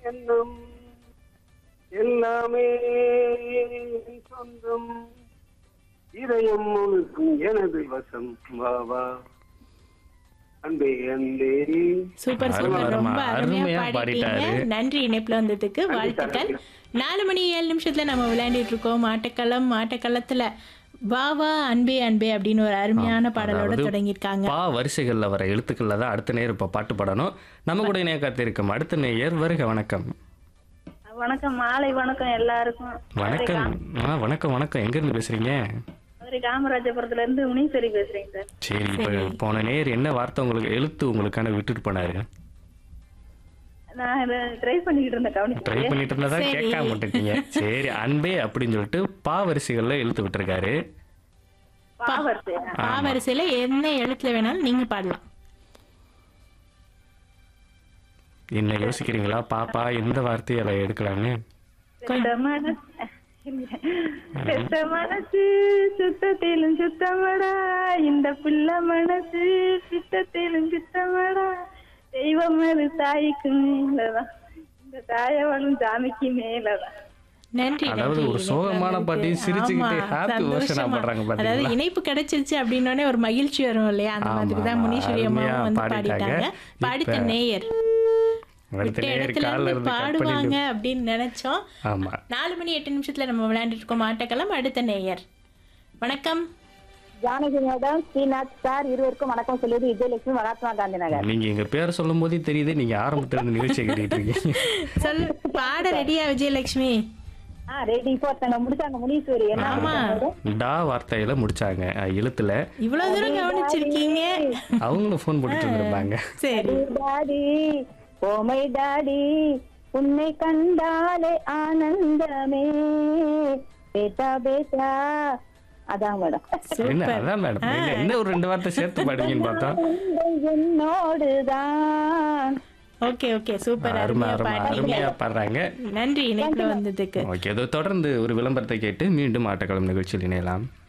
எண்ணம் எல்லாமே என் சொந்தம் இதயம் முழுக்கும் எனது வசம் வா வா அன்பே அன்பே சூப்பர் அருமை, சூப்பர் அருமை. ரொம்ப அருமையா அருமையா பாடிட்டீங்க பாடிட்டாரு. நன்றி இணைப்புல வந்ததுக்கு வாழ்த்துக்கள் நாலு மணி ஏழு நிமிஷத்துல நம்ம விளையாடிட்டு இருக்கோம் ஆட்டக்களம் ஆட்டக்களத்துல வா வா அன்பே அன்பே அப்படின்னு ஒரு அருமையான பாடலோட அதாவது தொடங்கியிருக்காங்க பா வரிசைகள்ல வர எழுத்துக்கள்ல தான் அடுத்த நேர் இப்ப பாட்டு பாடணும் நம்ம கூட இணைய காத்திருக்கும் அடுத்த நேயர் வருக வணக்கம் வணக்கம் மாலை வணக்கம் எல்லாருக்கும் வணக்கம் ஆ வணக்கம் வணக்கம் எங்க இருந்து பேசுறீங்க மதுரை காமராஜபுரத்துல இருந்து முனீஸ்வரி பேசுறேங்க சார் சரி இப்ப போன நேர் என்ன வார்த்தை உங்களுக்கு எழுத்து உங்களுக்கான விட்டுட்டு போனாரு நான் இதை ட்ரை பண்ணிக்கிட்டு இருந்தேன் ட்ரை கவனிச்சு பண்ணிட்டு இருந்ததா சரி. கேட்காம விட்டுட்டீங்க சரி அன்பே அப்படின்னு சொல்லிட்டு பா வரிசைகள்ல இழுத்து விட்டுருக்காரு பாவர்த்து பா வரிசையில என்ன எழுத்துல வேணாலும் நீங்க பாடலாம் என்ன யோசிக்கிறீங்களா பாப்பா எந்த வார்த்தையை அதை எடுக்கலான்னு பெத்த மனசு பெத்த மனசு சுத்தத்திலும் சுத்தமடா இந்த பிள்ளை மனசு சித்தத்திலும் சித்தமடா தெய்வம் அது தாய்க்கு மேலதான் இந்த தாயவளும் சாமிக்கு மேலதான் நன்றி அதாவது நன்றி ஒரு இணைப்புல சோகமான வந்ததுக்கு. பாட்டு சிரிச்சுக்கிட்டே ஆமா, happy version ஆ சந்தோஷமா. பாடுறாங்க அதாவது பாத்தீங்களா? இணைப்பு கிடைச்சிருச்சு அப்படின்னோடனே ஒரு மகிழ்ச்சி வரும் இல்லையா அந்த ஆமா, மாதிரி தான் ஆமா. முனீஸ்வரி அருமையா அம்மாவும் வந்து பாடிட்டாங்க. பாடிட்டாங்க பாடித்த இப்ப நேயர் அடுத்த விட்ட நேர் இடத்துல காலில் இருந்து இருந்து கட் பாடுவாங்க பண்ணிட்டு அப்படின்னு நினைச்சோம் ஆமா நாலு மணி எட்டு நிமிஷத்துல நம்ம விளையாண்டுட்டு இருக்கோம் ஆட்டக்களம் அடுத்த நேயர் வணக்கம் ஜானகி மேடம் ஸ்ரீநாத் சார் இருவருக்கும் வணக்கம் சொல்லுவது விஜயலட்சுமி மகாத்மா காந்தி நகர் நீங்க எங்க பேர் சொல்லும் போதே தெரியுது நீங்க ஆரம்பத்துல இருந்து நிகழ்ச்சியை கேட்டுட்டு இருக்கீங்க சொல்லு பாட ரெடியா விஜயலட்சுமி ஆ ரெடி இப்போ ஒருத்தங்க முடிச்சாங்க முனீஸ்வரி என்ன ஆமா டா வார்த்தையில முடிச்சாங்க அஹ், எழுத்துல இவ்வளவு தூரம் கவனிச்சிருக்கீங்க அவங்களும் ஃபோன் போட்டுட்டு இருந்திருப்பாங்க சரி டாடி ஓமை டாடி உன்னை கண்டாலே ஆனந்தமே பேட்டா பேட்டா அதான் மேடம் என்ன சூப்பர் அதான் மேடம் என்ன என்ன ஒரு ரெண்டு வார்த்தை சேர்த்து பாடுவீங்கன்னு பார்த்தா என்னோடுதான் ஓகே ஓகே சூப்பர் அருமை அருமையா அருமை பாடிங்க அருமையா பாடுறாங்க நன்றி இணைப்புல வந்ததுக்கு ஓகே இதோ தொடர்ந்து ஒரு விளம்பரத்தை கேட்டு மீண்டும் ஆட்டக்களம் நிகழ்ச்சியில் இணையலாம்